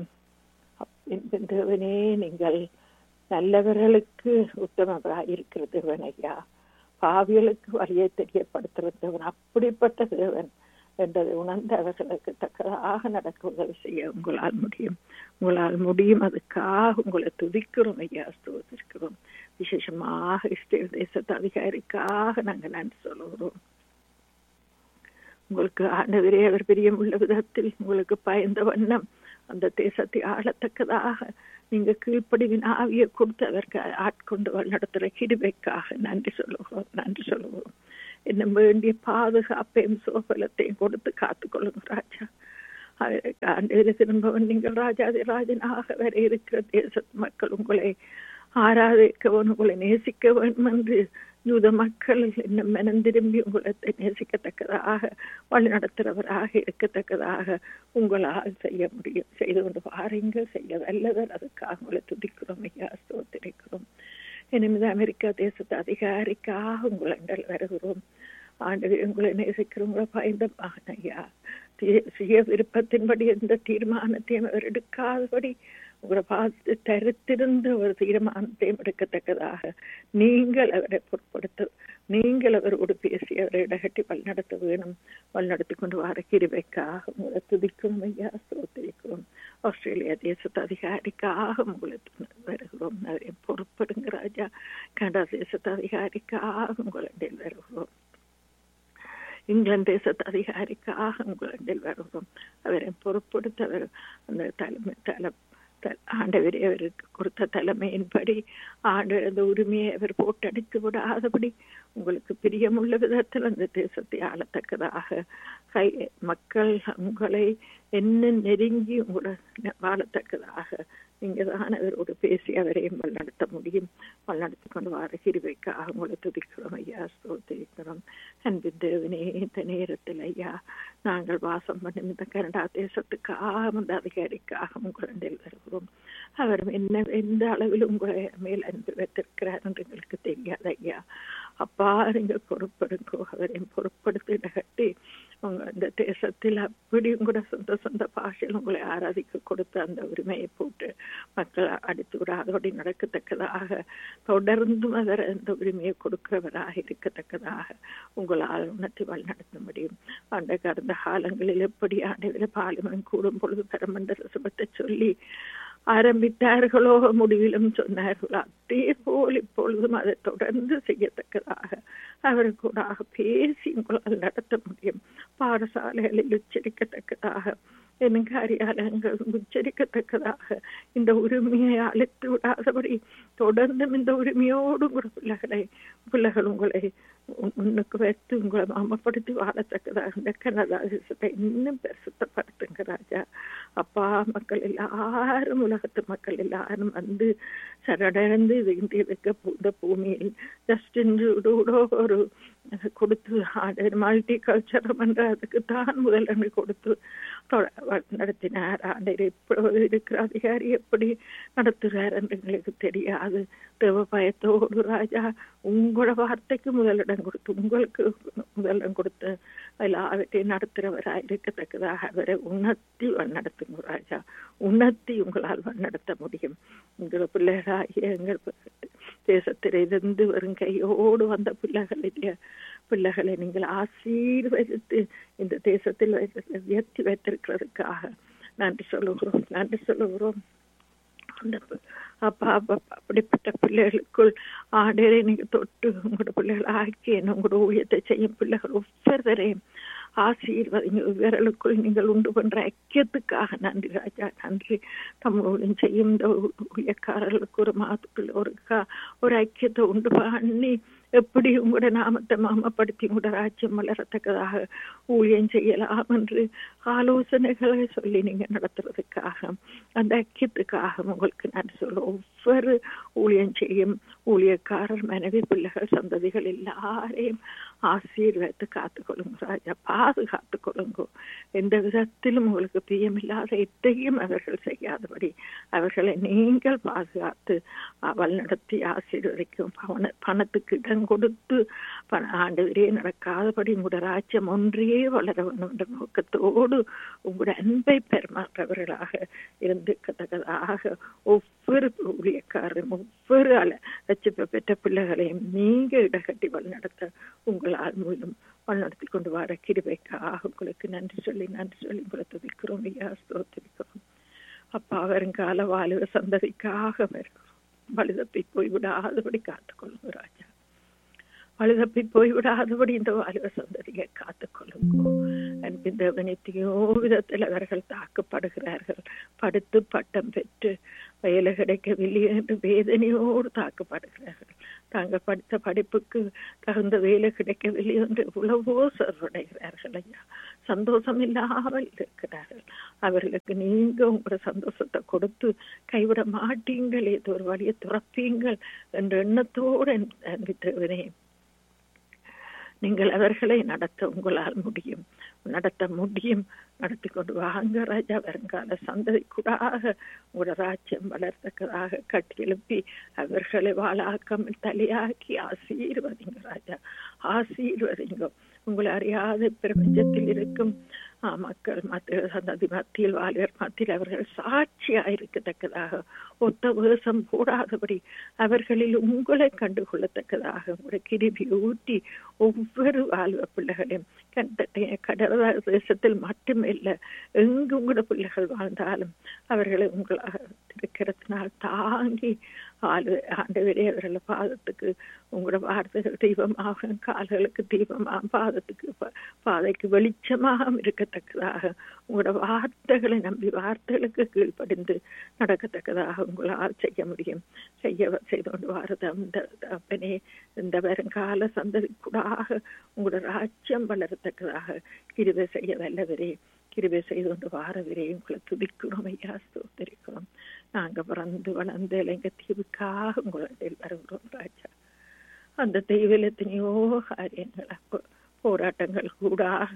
Speaker 3: தேவனே நீங்கள் நல்லவர்களுக்கு உத்தமவராக இருக்கிற தேவன் ஐயா பாவிகளுக்கு வழியை தெரியப்படுத்துகிற தேவன் அப்படிப்பட்ட தேவன் என்றதை உணர்ந்து அவர்களுக்கு தக்கதாக நடக்க உதவி செய்ய உங்களால் முடியும் உங்களால் முடியும் அதுக்காக உங்களை துதிக்கிறோம் ஐயா ஸ்தோதிக்கிறோம் விசேஷமாக இஸ்ரேல் தேசத்து அதிகாரிக்காக நாங்கள் நன்றி சொல்லுகிறோம் உங்களுக்கு ஆண்டவரே அவர் பிரியம் உள்ள விதத்தில் உங்களுக்கு பயந்த வண்ணம் அந்த தேசத்தை ஆளத்தக்கதாக நீங்க கீழ்ப்படிவின் ஆவியை கொடுத்து அதற்கு ஆட்கொண்டு வழிநடத்துகிற கிருபைக்காக நன்றி சொல்லுகிறோம் நன்றி சொல்லுகிறோம் இன்னும் வேண்டிய பாதுகாப்பையும் சோபலத்தையும் கொடுத்து காத்துக்கொள்ளுங்க ராஜா ஆண்டு திரும்பவன் நீங்கள் ராஜாதி ராஜனாக வர இருக்கிற தேச மக்கள் உங்களை ஆராதிக்கவும் உங்களை நேசிக்க வேண்டும் என்று யூத மக்கள் இன்னும் மனம் திரும்பி உங்களை நேசிக்கத்தக்கதாக வழி நடத்துகிறவராக இருக்கத்தக்கதாக உங்களால் செய்ய முடியும் செய்து கொண்டு பாருங்க செய்ய வல்லவர் அதுக்காக உங்களை துதிக்கிறோம் ஐயா ஸ்தோத்திரிக்கிறோம் இனிமேல் அமெரிக்கா தேசத்து அதிகாரிக்காக உங்களை வருகிறோம் ஆண்டு உங்களை நேசிக்கிறவங்களை பயந்த மகன் ஐயா சுய விருப்பத்தின்படி எந்த தீர்மானத்தையும் அவர் எடுக்காதபடி உங்களை பார்த்து தரித்திருந்த ஒரு தீர்மானத்தையும் எடுக்கத்தக்கதாக நீங்கள் அவரை பொருட்படுத்த நீங்கள் அவரோடு பேசி அவரை இடகட்டி வழிநடத்த வேணும் வழிநடத்தி கொண்டு வர கிருபைக்காக உங்களை துதிக்கும் ஐயா சோத்திரிக்கிறோம் ஆஸ்திரேலியா தேசத்து அதிகாரிக்காக உங்களை வருகிறோம் அவரை பொறுப்படுங்க ராஜா கனடா தேசத்து அதிகாரிக்காக உங்களை வருகிறோம் இங்கிலாந்து தேசத்து அதிகாரிக்காக உங்களில் வருகிறோம் அவரை பொறுப்படுத்த அவர் அந்த தலைமை தலை ஆண்டவரே அவருக்கு கொடுத்த தலைமையின்படி ஆண்டவர் அந்த உரிமையை அவர் போட்டடித்து விடாதபடி உங்களுக்கு பிரியமுள்ள விதத்தில் அந்த தேசத்தை ஆளத்தக்கதாக கை மக்கள் உங்களை என்ன நெருங்கி உங்களை வாழத்தக்கதாக நீங்க தான் அவரோடு பேசி அவரையும் வழிநடத்த முடியும் வழிநடத்தி கொண்டு வர கிருவைக்காக உங்களை துதிக்கிறோம் ஐயா ஸ்தோத்திரிக்கிறோம் அன்பின் தேவனே இந்த நேரத்தில் ஐயா நாங்கள் வாசம் பண்ணும் இந்த கனடா தேசத்துக்காக இந்த அதிகாரிக்காக உங்களில் வருகிறோம் அவர் என்ன எந்த அளவில் உங்களை மேல் அன்பு வைத்திருக்கிறார் என்று எங்களுக்கு தெரியாது ஐயா அப்பா நீங்கள் பொறுப்படுங்கோ அவரையும் பொறுப்படுத்தி கட்டி உங்க இந்த தேசத்தில் அப்படி உங்களோட சொந்த சொந்த பாஷையில் உங்களை ஆராதிக்க கொடுத்த அந்த உரிமையை போட்டு மக்கள் அடித்து விடாதபடி நடக்கத்தக்கதாக தொடர்ந்தும் அவர் அந்த உரிமையை கொடுக்கிறவராக இருக்கத்தக்கதாக உங்களால் உணர்த்தி வழி நடத்த முடியும் அந்த கடந்த காலங்களில் எப்படி ஆண்டுகளை பாலிமன் கூடும் பொழுது பரமண்டல சுபத்தை சொல்லி ஆரம்பித்தார்களோ முடிவிலும் சொன்னார்களோ அதே போல் இப்பொழுதும் அதை தொடர்ந்து செய்யத்தக்கதாக அவர் கூட பேசி உங்களால் நடத்த முடியும் பாடசாலைகளில் உச்சரிக்கத்தக்கதாக என் காரியாலயங்கள் உச்சரிக்கத்தக்கதாக இந்த உரிமையை அழைத்து விடாதபடி தொடர்ந்தும் இந்த உரிமையோடு உங்கள் பிள்ளைகளை பிள்ளைகள் உங்களை முன்னுக்கு வைத்து உங்களை மாமப்படுத்தி வாழத்தக்கதாக இந்த கனடா தேசத்தை இன்னும் பெருசுத்தப்படுத்துங்க ராஜா அப்பா மக்கள் எல்லாரும் உலகத்து மக்கள் எல்லாரும் வந்து சரணடைந்து இது இந்தியதுக்கு இந்த பூமியில் ஜஸ்டின் ஒரு கொடுத்து மல்டி கல்ச்சரம் என்ற அதுக்கு தான் முதலமை கொடுத்து நடத்தினார் ஆண்டர் எப்பொழுது இருக்கிற அதிகாரி எப்படி நடத்துகிறார் என்று எங்களுக்கு தெரியாது தேவ பயத்தோடு ராஜா உங்களோட வார்த்தைக்கு முதலிடம் கொடுத்து உங்களுக்கு முதலிடம் கொடுத்து எல்லாவற்றையும் நடத்துகிறவராக இருக்கத்தக்கதாக அவரை உணர்த்தி நடத்துங்க ராஜா உணர்த்தி உங்களால் நடத்த முடியும் உங்கள் பிள்ளைகளாகிய எங்கள் தேசத்தில் இருந்து வரும் கையோடு வந்த பிள்ளைகளுடைய பிள்ளைகளை நீங்கள் ஆசீர்வதித்து இந்த தேசத்தில் உயர்த்தி வைத்திருக்கிறதுக்காக நன்றி சொல்லுகிறோம் நன்றி சொல்லுகிறோம் அப்பா அப்பா அப்படிப்பட்ட பிள்ளைகளுக்குள் ஆடரை நீங்க தொட்டு உங்களோட பிள்ளைகள் ஆக்கி உங்களோட ஊழியத்தை செய்யும் பிள்ளைகள் ஒவ்வொருவரையும் ஆசீர்வதிங்க விரலுக்குள் நீங்கள் உண்டு பண்ற ஐக்கியத்துக்காக நன்றி ராஜா நன்றி தமிழ் செய்யும் இந்த ஊழியக்காரர்களுக்கு ஒரு மாதத்துக்குள்ள ஒரு ஒரு ஐக்கியத்தை உண்டு பண்ணி எப்படி உங்களோட நாமத்தை மாமப்படுத்தி உங்களோட ராஜ்யம் வளரத்தக்கதாக ஊழியம் செய்யலாம் என்று ஆலோசனைகளை சொல்லி நீங்க நடத்துறதுக்காக அந்த ஐக்கியத்துக்காக உங்களுக்கு நான் சொல்ல ஒவ்வொரு ஊழியம் செய்யும் ஊழியக்காரர் மனைவி பிள்ளைகள் சந்ததிகள் எல்லாரையும் ஆசீர்வதித்து காத்துக்கொள்ளுங்க ராஜா பாதுகாத்து கொள்ளுங்க எந்த விதத்திலும் உங்களுக்கு பிரியமில்லாத எத்தையும் அவர்கள் செய்யாதபடி அவர்களை நீங்கள் பாதுகாத்து வழிநடத்தி ஆசீர்வதிக்கும் பண பணத்துக்கு இடம் கொடுத்து ஆண்டவரே நடக்காதபடி உங்களோட ராஜ்யம் ஒன்றையே வளர வேண்டும் என்ற நோக்கத்தோடு உங்களோட அன்பை பெருமாற்றவர்களாக இருந்துக்கத்தக்கதாக ஒவ்வொரு ஊழியக்காரரும் ஒவ்வொரு அல ரச்சிப்பை பெற்ற பிள்ளைகளையும் நீங்க இடகட்டி வழிநடத்த உங்களால் மூலம் வழிநடத்தி கொண்டு வர கிருபைக்காக உங்களுக்கு நன்றி சொல்லி நன்றி சொல்லி உங்களை துதிக்கிறோம் ஐயா ஸ்தோத்திரிக்கிறோம் அப்பா வருங்கால வாலிப சந்ததிக்காக வருகிறோம் வலுதப்பி போய் விடாதபடி காத்துக்கொள்ளுங்க ராஜா பழுதப்பி போய்விடாதபடி இந்த வாலிப சந்ததியை காத்துக்கொள்ளுங்கோ அன்பின் தேவனித்தையோ விதத்தில் அவர்கள் தாக்கப்படுகிறார்கள் படுத்து பட்டம் பெற்று வேலை கிடைக்கவில்லை என்று வேதனையோடு தாக்கப்படுகிறார்கள் தாங்கள் படித்த படிப்புக்கு தகுந்த வேலை கிடைக்கவில்லை என்று எவ்வளவோ சர்வடைகிறார்கள் ஐயா சந்தோஷம் இல்லாமல் இருக்கிறார்கள் அவர்களுக்கு நீங்க உங்களோட சந்தோஷத்தை கொடுத்து கைவிட மாட்டீங்கள் ஏதோ ஒரு வழியை துறப்பீங்கள் என்ற எண்ணத்தோடு அன்பித்தவனே நீங்கள் அவர்களை நடத்த உங்களால் முடியும் நடத்த முடியும் நடத்தி கொண்டு வாங்க ராஜா வருங்கால சந்ததி கூடாக உங்களோட ராஜ்யம் வளர்த்தக்கதாக கட்டி எழுப்பி அவர்களை வாழாக்காமல் தலையாக்கி ஆசீர்வதிங்க ராஜா ஆசீர்வதிங்க உங்களை அறியாத பிரபஞ்சத்தில் இருக்கும் மக்கள் மத்திய சந்ததி மத்தியில் வாலியர் மத்தியில் அவர்கள் சாட்சியா இருக்கத்தக்கதாக ஒத்த வேஷம் போடாதபடி அவர்களில் உங்களை கண்டுகொள்ளத்தக்கதாக உங்களுடைய கிருபி ஊட்டி ஒவ்வொரு வாழ்வ பிள்ளைகளையும் கடல் தேசத்தில் மட்டுமில்ல எங்கு உங்களோட பிள்ளைகள் வாழ்ந்தாலும் அவர்களை உங்களாக இருக்கிறதுனால் தாங்கி ஆளு ஆண்டவரே அவர்கள பாதத்துக்கு உங்களோட வார்த்தைகள் தீபமாக கால்களுக்கு தீபமாக பாதத்துக்கு பாதைக்கு வெளிச்சமாக இருக்கத்தக்கதாக உங்களோட வார்த்தைகளை நம்பி வார்த்தைகளுக்கு கீழ்ப்படிந்து நடக்கத்தக்கதாக உங்களால் செய்ய முடியும் செய்ய செய்து கொண்டு வாரது அந்த அப்பனே இந்த வருங்கால சந்ததி கூடாக உங்களோட ராஜ்யம் வளரத்தக்கதாக கிருவை செய்ய வல்லவரே கிருபை செய்து கொண்டு வாரவரே உங்களை துதிக்கிறோம் ஐயா ஸ்தோத்தரிக்கிறோம் நாங்க பிறந்து வளர்ந்து இளைஞ தீவுக்காக உங்களிடையில் வருகிறோம் ராஜா அந்த தெய்வில் எத்தனையோ காரியங்கள் போராட்டங்கள் கூடாக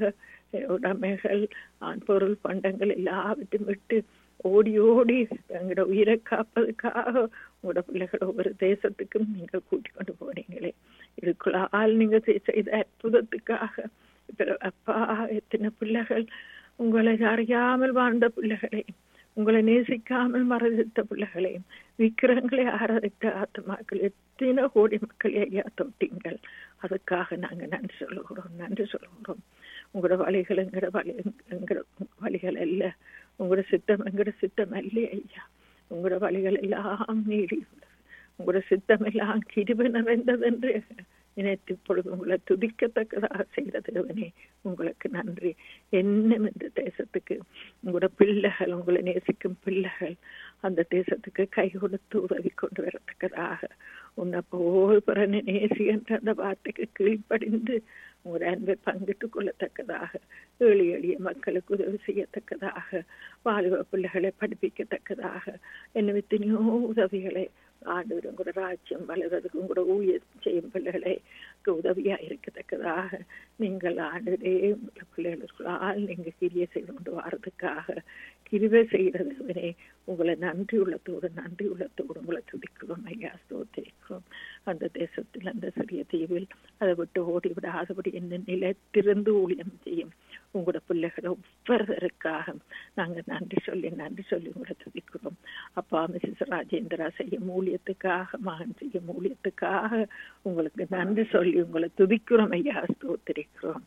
Speaker 3: உடைமைகள் பொருள் பண்டங்கள் எல்லாவற்றையும் விட்டு ஓடி ஓடி எங்களோட உயிரை காப்பதுக்காக உங்களோட பிள்ளைகள் ஒவ்வொரு தேசத்துக்கும் நீங்கள் கூட்டிக் கொண்டு போனீங்களே இதுக்குள்ளால் நீங்க செய்த அற்புதத்துக்காக அப்பா எத்தனை பிள்ளைகள் உங்களை அறியாமல் வாழ்ந்த பிள்ளைகளையும் உங்களை நேசிக்காமல் மறதித்த பிள்ளைகளையும் விக்கிரங்களை ஆராதித்த ஆத்மாக்கள் எத்தனை கோடி மக்கள் ஐயா தொட்டீங்கள் அதுக்காக நாங்க நன்றி சொல்லுகிறோம் நன்றி சொல்லுகிறோம் உங்களோட வழிகள் எங்கட வழி எங்கட வழிகள் அல்ல உங்களோட சித்தம் எங்கட சித்தம் அல்ல ஐயா உங்களோட வழிகள் எல்லாம் நீடி உங்களோட சித்தம் எல்லாம் கிருப நிறைந்தது என்று நினைத்து இப்பொழுது உங்களை துதிக்கத்தக்கதாக செய்த தேவனே உங்களுக்கு நன்றி என்னும் இந்த தேசத்துக்கு உங்களோட பிள்ளைகள் உங்களை நேசிக்கும் பிள்ளைகள் அந்த தேசத்துக்கு கை கொடுத்து உதவி கொண்டு வரத்தக்கதாக உன்னை போல் பிறனை நேசி என்ற அந்த வார்த்தைக்கு கீழ்ப்படிந்து உங்களோட அன்பை பங்கிட்டுக் கொள்ளத்தக்கதாக ஏழு எளிய மக்களுக்கு உதவி செய்யத்தக்கதாக வாலிப பிள்ளைகளை படிப்பிக்கத்தக்கதாக என்ன எத்தனையோ உதவிகளை ஆண்டவர் உங்களோட ராஜ்யம் வளர்றதுக்கு உங்களோட ஊழியர் செய்யும் பிள்ளைகளுக்கு உதவியா இருக்கத்தக்கதாக நீங்கள் ஆண்டவரே உங்களை பிள்ளைகளுக்குள்ளால் நீங்க கிரிய செய்து கொண்டு வர்றதுக்காக கிருவை செய்கிறதுவனே உங்களை நன்றி உள்ளத்தோடு நன்றி உள்ளத்தோடு உங்களை துதிக்கிறோம் ஐயா ஸ்தோத்திரிக்கிறோம் அந்த தேசத்தில் அந்த சிறிய தீவில் அதை விட்டு ஓடி விடாதபடி என்ன நிலைத்திருந்து ஊழியம் செய்யும் உங்களோட பிள்ளைகளை ஒவ்வொருவருக்காக நாங்க நன்றி சொல்லி நன்றி சொல்லி உங்களை துதிக்கிறோம் அப்பா மிஸ்ஸஸ் ராஜேந்திரா செய்யும் ஊழியத்துக்காக மகன் செய்யும் ஊழியத்துக்காக உங்களுக்கு நன்றி சொல்லி உங்களை துதிக்கிறோம் ஐயா ஸ்தோத்திரிக்கிறோம்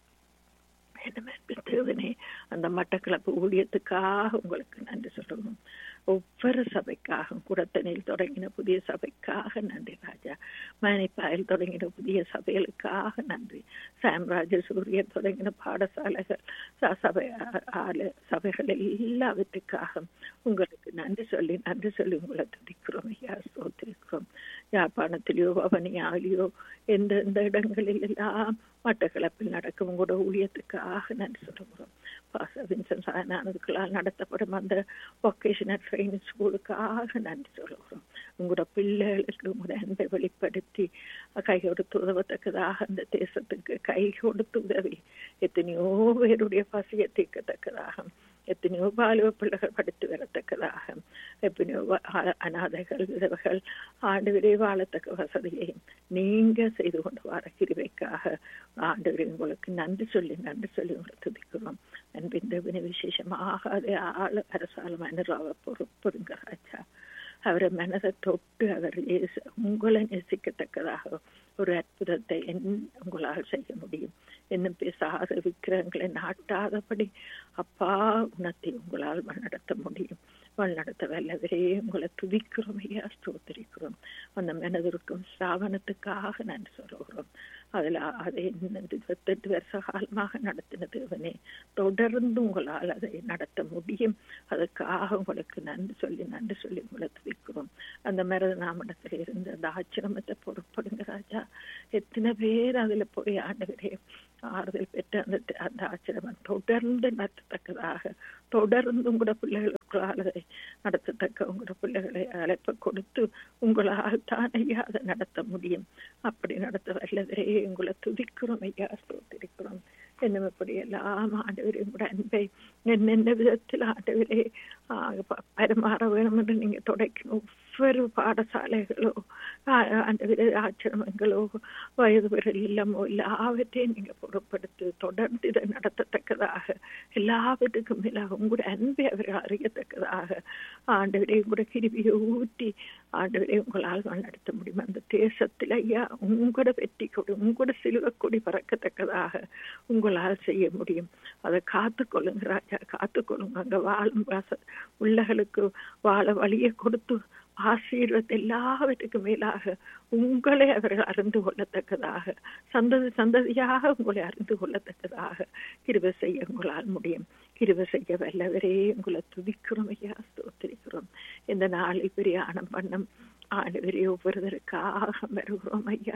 Speaker 3: தேவனே அந்த மட்டக்களப்பு ஊழியத்துக்காக உங்களுக்கு நன்றி சொல்லணும் ஒவ்வொரு சபைக்காக குடத்தனையில் தொடங்கின புதிய சபைக்காக நன்றி ராஜா மணிப்பாயில் தொடங்கின புதிய சபைகளுக்காக நன்றி சாம்ராஜ சூரியன் தொடங்கின பாடசாலைகள் சபை சபைகள் எல்லாவற்றுக்காக உங்களுக்கு நன்றி சொல்லி நன்றி சொல்லி உங்களை துதிக்கிறோம் ஐயா சோத்திருக்கிறோம் யாழ்ப்பாணத்திலேயோ பவனியாலேயோ எந்தெந்த இடங்களில் எல்லாம் மட்டக்களப்பில் நடக்கும் உங்களோட ஊழியத்துக்காக நன்றி சொல்லுகிறோம் பாச வின்சன் சாயனானதுக்களால் நடத்தப்படும் அந்த வொக்கேஷனல் ட்ரைனிங் ஸ்கூலுக்காக நன்றி சொல்லுகிறோம் உங்களோட பிள்ளைகளுக்கு உங்களோட அன்பை வெளிப்படுத்தி கை கொடுத்து உதவத்தக்கதாக அந்த தேசத்துக்கு கை கொடுத்து உதவி எத்தனையோ பேருடைய பசியை தீர்க்கத்தக்கதாக எத்தனையோ பாலுவ பிள்ளைகள் படித்து வரத்தக்கதாக எத்தனையோ அநாதைகள் விதவைகள் ஆண்டு விரை வாழத்தக்க வசதியையும் நீங்க செய்து கொண்டு வர கிருவைக்காக ஆண்டு உங்களுக்கு நன்றி சொல்லி நன்றி சொல்லி உங்களை துதிக்கிறோம் அன்பின் தேவனை விசேஷமாக அதை ஆள அரசாலும் அனுராவ பொறுப்புங்க ராஜா அவரை மனதை தொட்டு அவர் உங்களை நேசிக்கத்தக்கதாக ஒரு அற்புதத்தை என் உங்களால் செய்ய முடியும் இன்னும் பேசாத விக்கிரகங்களை நாட்டாதபடி அப்பா உணத்தை உங்களால் வழிநடத்த முடியும் வழிநடத்த வல்லவரே உங்களை துதிக்கிறோம் ஐயா ஸ்தோத்திரிக்கிறோம் அந்த மனதிற்கும் ஸ்தாபனத்துக்காக நன்றி சொல்லுகிறோம் அதில் அதை இருபத்தெட்டு வருஷ காலமாக நடத்தின தேவனே தொடர்ந்து உங்களால் அதை நடத்த முடியும் அதுக்காக உங்களுக்கு நன்றி சொல்லி நன்றி சொல்லி உங்களை துதிக்கிறோம் அந்த மரத நாமடத்தில் இருந்து அந்த ஆச்சிரமத்தை பொறுப்படுங்க ராஜா எத்தனை பேர் அதில் போய் ஆண்டவரே ஆறுதல் பெற்று அந்த அந்த ஆச்சிரமம் தொடர்ந்து நடத்தத்தக்கதாக தொடர்ந்து உங்களோட பிள்ளைகளுக்குள்ளால் அதை நடத்தத்தக்க உங்களோட பிள்ளைகளை அழைப்பை கொடுத்து உங்களால் தான் ஐயா அதை நடத்த முடியும் அப்படி நடத்த வல்லவரே உங்களை துதிக்கிறோம் ஐயா ஸ்தோத்திரிக்கிறோம் என்னும் இப்படி எல்லாம் ஆண்டவரே உங்களோட அன்பை என்னென்ன விதத்தில் ஆண்டவரே பரிமாற வேணும் என்று நீங்க தொடக்கணும் ஒவ்வொரு பாடசாலைகளோ ஆண்டவரே ஆச்சிரமங்களோ வயது பிறகு இல்லமோ எல்லாவற்றையும் நீங்க பொருட்படுத்தி தொடர்ந்து இதை நடத்தத்தக்கதாக எல்லாவற்றுக்கும் மேலாக உங்களுடைய அன்பை அவர்கள் அறியத்தக்கதாக ஆண்டவரே உங்களோட கிருவியை ஊற்றி ஆண்டவரே உங்களால் நடத்த முடியும் அந்த தேசத்தில் ஐயா உங்களோட வெற்றி கொடி உங்களோட சிலுவை கொடி பறக்கத்தக்கதாக உங்களால் செய்ய முடியும் அதை காத்துக்கொள்ளுங்க ராஜா காத்துக்கொள்ளுங்க அங்க வாழும் உள்ளகளுக்கு வாழ வழியை கொடுத்து ஆசீர்வத் எல்லாவற்றுக்கும் மேலாக உங்களை அவர்கள் அறிந்து கொள்ளத்தக்கதாக சந்ததி சந்ததியாக உங்களை அறிந்து கொள்ளத்தக்கதாக கிருப செய்ய உங்களால் முடியும் கிருப செய்ய வல்லவரே உங்களை துதிக்கிறோம் ஐயா ஸ்தோத்திரிக்கிறோம் இந்த நாளில் பிரியாணம் பண்ணம் ஆண்டவரே ஒவ்வொருவருக்காக வருகிறோம் ஐயா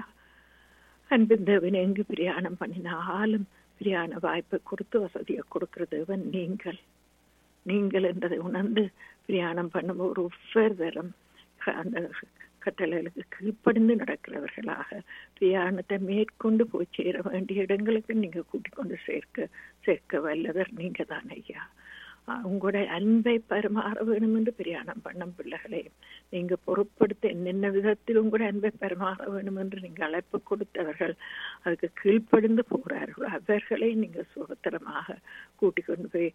Speaker 3: அன்பின் தேவன் எங்கு பிரியாணம் பண்ணினாலும் பிரியாண வாய்ப்பை கொடுத்து வசதியை கொடுக்கிற தேவன் நீங்கள் நீங்கள் என்றதை உணர்ந்து பிரயாணம் பண்ணும் ஒரு ஒவ்வொருவரும் அந்த கட்டளைகளுக்கு கீழ்ப்படிந்து நடக்கிறவர்களாக பிரயாணத்தை மேற்கொண்டு போய் சேர வேண்டிய இடங்களுக்கு நீங்க கூட்டிக் கொண்டு சேர்க்க சேர்க்க வல்லவர் நீங்க தான் ஐயா உங்களுடைய அன்பை பரிமாற வேணும் என்று பிரயாணம் பண்ணும் பிள்ளைகளே நீங்க பொருட்படுத்த என்னென்ன விதத்தில் உங்களுடைய அன்பை பரிமாற வேணும் என்று நீங்க அழைப்பு கொடுத்தவர்கள் அதுக்கு கீழ்ப்படிந்து போகிறார்கள் அவர்களை நீங்க சுகத்திரமாக கூட்டிக் கொண்டு போய்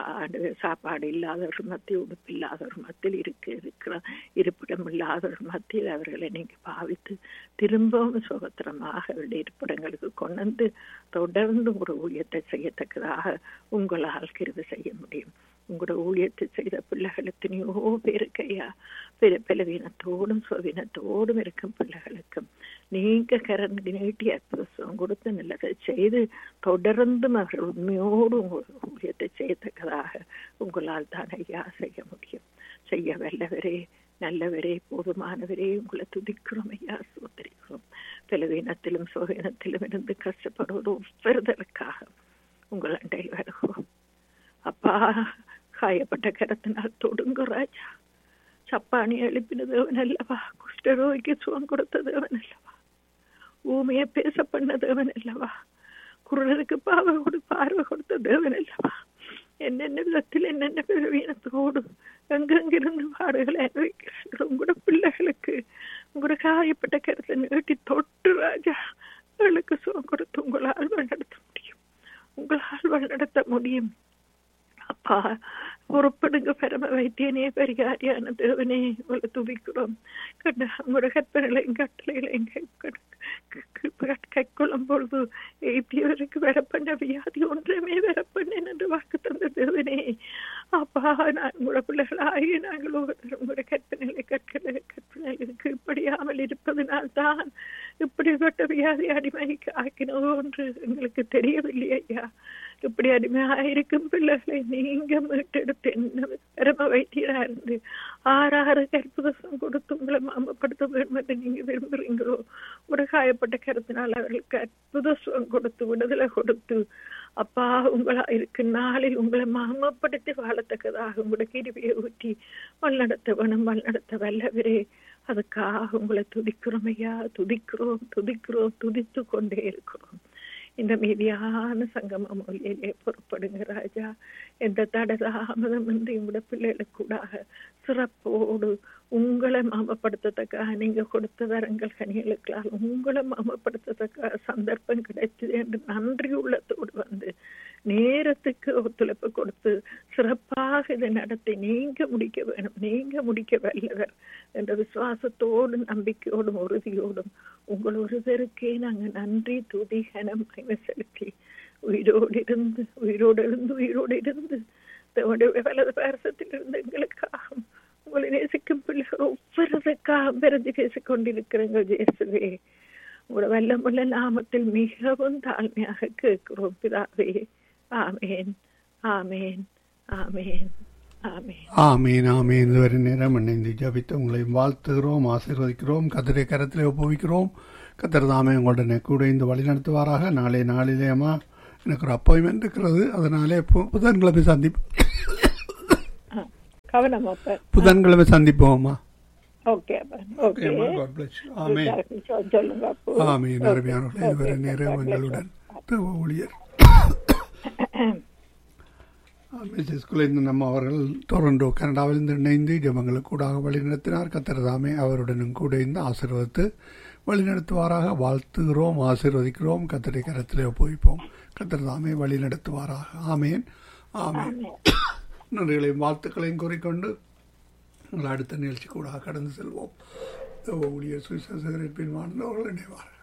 Speaker 3: சாப்பாடு இல்லாதவர் மத்திய உடுப்பு இல்லாதவர் மத்தியில் இருக்க இருக்கிற இருப்பிடம் இல்லாதவர் மத்தியில் அவர்களை நீங்க பாவித்து திரும்பவும் சுகத்திரமாக அவருடைய இருப்பிடங்களுக்கு கொண்டு வந்து தொடர்ந்து ஒரு ஊழியத்தை செய்யத்தக்கதாக உங்களால் கிருவி செய்ய முடியும் உங்களோட ஊழியத்தை செய்த பிள்ளைகள் எத்தனையோ பேருக்கு ஐயா பிற பலவீனத்தோடும் சுவீனத்தோடும் இருக்கும் பிள்ளைகளுக்கும் நீங்க கரண்ட் நீட்டி அற்புதம் கொடுத்து நல்லதை செய்து தொடர்ந்தும் அவர்கள் உண்மையோடு உங்கள் ஊழியத்தை செய்யத்தக்கதாக உங்களால் தான் ஐயா செய்ய முடியும் செய்ய வல்லவரே நல்லவரே போதுமானவரே உங்களை துதிக்கிறோம் ஐயா சோதரிக்கிறோம் பலவீனத்திலும் சுவீனத்திலும் இருந்து கஷ்டப்படுவது ஒவ்வொருதற்காக உங்கள் அண்டையில் வருகிறோம் அப்பா காயப்பட்ட கரத்தினால் தொடுங்க ராஜா சப்பானி எழுப்பின தேவன் அல்லவா குஷ்டரோகிக்கு சுகம் கொடுத்த தேவன் அல்லவா ஊமைய பேச பண்ண தேவன் அல்லவா குரலுக்கு பாவை கொடு பார்வை கொடுத்த தேவன் அல்லவா என்னென்ன விதத்தில் என்னென்ன பலவீனத்தோடு எங்கெங்கிருந்து பாடுகளை அனுபவிக்கிறார்கள் உங்களோட பிள்ளைகளுக்கு உங்களோட காயப்பட்ட கருத்தை நீட்டி தொட்டு ராஜா அவளுக்கு சுகம் கொடுத்து உங்களால் வழிநடத்த முடியும் உங்களால் வழிநடத்த முடியும் அப்பா பொறுப்படுங்க பரம வைத்தியனே பரிகாரியான தேவனே உங்களை துதிக்கிறோம் கண்ட உங்களோட கற்பனைகளையும் கட்டளைகளையும் கைக்கொள்ளும் பொழுது எய்தியவருக்கு வரப்பண்ண வியாதி ஒன்றுமே வரப்பண்ணேன் என்று வாக்கு தந்த தேவனே அப்பா நான் உங்களோட பிள்ளைகளாகி நாங்கள் உங்களோட கற்பனைகளை கற்களை கற்பனைகளுக்கு இப்படியாமல் இருப்பதனால் தான் இப்படிப்பட்ட வியாதி அடிமைக்கு ஆக்கினதோ என்று எங்களுக்கு தெரியவில்லை ஐயா இப்படி அடிமையாயிருக்கும் பிள்ளைகளை நீங்க மீட்டெடுத்து என்ன பரம வைத்தியரா இருந்து ஆறாறு கற்புதம் கொடுத்து உங்களை மாமப்படுத்த வேண்டும் என்று நீங்க விரும்புறீங்களோ ஒரு காயப்பட்ட கருத்தினால் அவர்களுக்கு அற்புத சுகம் கொடுத்து விடுதலை கொடுத்து அப்பா உங்களா இருக்கும் நாளில் உங்களை மாமப்படுத்தி வாழத்தக்கதாக உங்களோட கிருவியை ஊற்றி வழிநடத்த வேணும் வழிநடத்த வல்லவரே அதுக்காக உங்களை துதிக்கிறோம் ஐயா துதிக்கிறோம் துதிக்கிறோம் துதித்து கொண்டே இருக்கிறோம் இந்த மீதியான சங்கம மொழியிலே பொறுப்படுங்க ராஜா எந்த தடதாமதம் என்று உங்களோட பிள்ளைகளுக்கு கூடாக சிறப்போடு உங்களை மாமப்படுத்தத்தக்காக நீங்க கொடுத்த வரங்கள் கனிகளுக்களால் உங்களை மாமப்படுத்தத்தக்க சந்தர்ப்பம் கிடைத்தது என்று நன்றி உள்ளத்தோடு வந்து நேரத்துக்கு ஒத்துழைப்பு கொடுத்து சிறப்பாக இதை நடத்தி நீங்க முடிக்க வேணும் நீங்க முடிக்க வல்லவர் என்ற விசுவாசத்தோடும் நம்பிக்கையோடும் உறுதியோடும் உங்கள் ஒருவருக்கே நாங்கள் நன்றி துதி கனம் செலுத்தி உயிரோடு இருந்து உயிரோடு இருந்து உயிரோடு இருந்து வலது பாரசத்தில் இருந்து எங்களுக்காக உங்களை நேசிக்கும் பிள்ளைகள் ஒவ்வொருவருக்காக பிறந்து பேசிக் கொண்டிருக்கிறீங்க ஜேசுவே உங்களோட வல்லமுள்ள நாமத்தில் மிகவும் தாழ்மையாக கேட்கிறோம் பிதாவே ஆமேன் ஆமேன் ஆமேன் ஆமேன்
Speaker 2: ஆமீன் ஆமீன் இதுவரை நேரம் இணைந்து ஜபித்து உங்களை வாழ்த்துகிறோம் ஆசீர்வதிக்கிறோம் கத்திரை கரத்திலே ஒப்புவிக்கிறோம் கத்தர் தாமே உங்களுடனே கூட இந்த வழி நடத்துவாராக நாளை நாளிலேயம்மா எனக்கு ஒரு அப்பாயின்மெண்ட் இருக்கிறது அதனாலே பு- புதன்கிழமை சந்திப்பு
Speaker 3: ஆ, கவனம் அப்ப
Speaker 2: புதன்கிழமை சந்திப்போம்மா
Speaker 3: ஓகே அப்ப okay
Speaker 2: God bless you. Amen
Speaker 3: சொல்லுங்க அப்போ
Speaker 2: ஆமீன் அருமையானவர்களே இதுவரை நேரம் எங்களுடன் தேவ ஊழியர் மிஸ்ஸஸ் குலேந்து நம்ம அவர்கள் டொரண்டோ கனடாவிலிருந்து இணைந்து ஜபங்களுக்கு கூடாக வழிநடத்தினார் கத்திரதாமே அவருடனும் கூட இருந்து ஆசீர்வதித்து வழிநடத்துவாராக வாழ்த்துகிறோம் ஆசீர்வதிக்கிறோம் கத்தரை கரத்திலே ஒப்புவிப்போம் கத்திரதாமே வழி நடத்துவாராக ஆமேன் ஆமேன் நன்றிகளையும் வாழ்த்துக்களையும் கூறிக்கொண்டு நாங்கள் அடுத்த நிகழ்ச்சி கூட கடந்து செல்வோம் தேவ ஊழியர் சுவிசேஷகரின் பின் வாழ்ந்தவர்கள் இணைவார்கள்